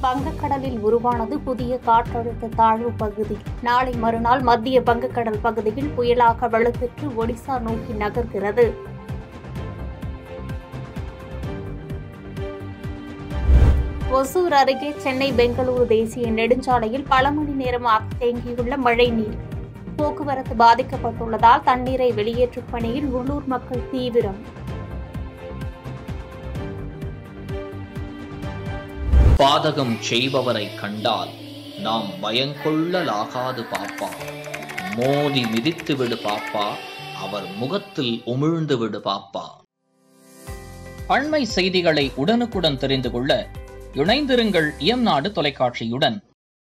வங்கக்கடலில் உருவானது புதிய காற்றழுத்த தாழ்வு பகுதி நாளை மறுநாள் மத்திய வங்கக்கடல் பகுதியில் புயலாக வலுப்பெற்று ஒடிசா நோக்கி நகர்கிறது ஒசூர் அருகே சென்னை பெங்களூரு தேசிய நெடுஞ்சாலையில் பல மணி நேரமாக தேங்கியுள்ள மழை நீர் போக்குவரத்து பாதிக்கப்பட்டுள்ளதால் தண்ணீரை வெளியேற்றும் பணியில் உள்ளூர் மக்கள் தீவிரம் பாதகம் செய்பவரை கண்டால் நாம் பயங்கொள்ளலாகாது பாப்பா மோதி மிதித்து விடு பாப்பா அவர் முகத்தில் உமிழ்ந்து விடு பாப்பா அண்மை செய்திகளை உடனுக்குடன் தெரிந்து கொள்ள இணைந்திருங்கள் இயம்நாடு தொலைக்காட்சியுடன்